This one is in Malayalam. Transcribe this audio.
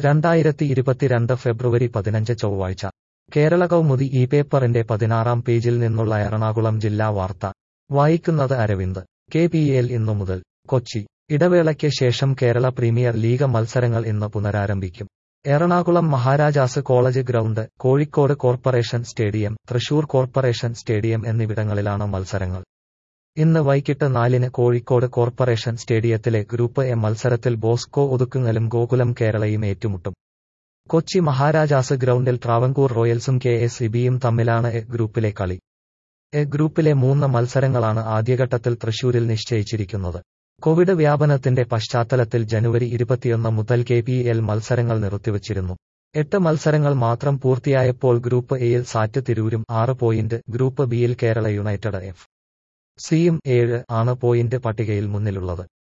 രണ്ടായിരത്തി ഇരുപത്തിരണ്ട് ഫെബ്രുവരി പതിനഞ്ച് ചൊവ്വാഴ്ച കേരള കൗമുദി ഈ പേപ്പറിന്റെ പതിനാറാം പേജിൽ നിന്നുള്ള എറണാകുളം ജില്ലാ വാർത്ത വായിക്കുന്നത് അരവിന്ദ് കെ പി എൽ ഇന്നു മുതൽ കൊച്ചി ഇടവേളയ്ക്ക് ശേഷം കേരള പ്രീമിയർ ലീഗ് മത്സരങ്ങൾ ഇന്ന് പുനരാരംഭിക്കും Ernakulam Maharajas college ground Kozhikode corporation stadium Thrissur corporation stadium എന്നിവിടങ്ങളിലാണ് മത്സരങ്ങൾ ഇന്ന് വൈകിട്ട് നാലിന് കോഴിക്കോട് കോർപ്പറേഷൻ സ്റ്റേഡിയത്തിലെ ഗ്രൂപ്പ് എ മത്സരത്തിൽ ബോസ്കോ ഒതുക്കുങ്ങലും ഗോകുലം കേരളയും ഏറ്റുമുട്ടും കൊച്ചി മഹാരാജാസ് ഗ്രൗണ്ടിൽ ട്രാവൻകൂർ റോയൽസും കെ എസ് ഇബിയും തമ്മിലാണ് എ ഗ്രൂപ്പിലെ കളി എ ഗ്രൂപ്പിലെ മൂന്ന് മത്സരങ്ങളാണ് ആദ്യഘട്ടത്തിൽ തൃശൂരിൽ നിശ്ചയിച്ചിരിക്കുന്നത് കോവിഡ് വ്യാപനത്തിന്റെ പശ്ചാത്തലത്തിൽ ജനുവരി ഇരുപത്തിയൊന്ന് മുതൽ കെ പി എൽ മത്സരങ്ങൾ നിർത്തിവച്ചിരുന്നു എട്ട് മത്സരങ്ങൾ മാത്രം പൂർത്തിയായപ്പോൾ ഗ്രൂപ്പ് എയിൽ സാറ്റ് തിരൂരും ആറ് പോയിന്റ് ഗ്രൂപ്പ് ബിയിൽ കേരള യുണൈറ്റഡ് എഫ് സിയും ഏഴ് ആണ് പോയിന്റ് പട്ടികയിൽ മുന്നിലുള്ളത്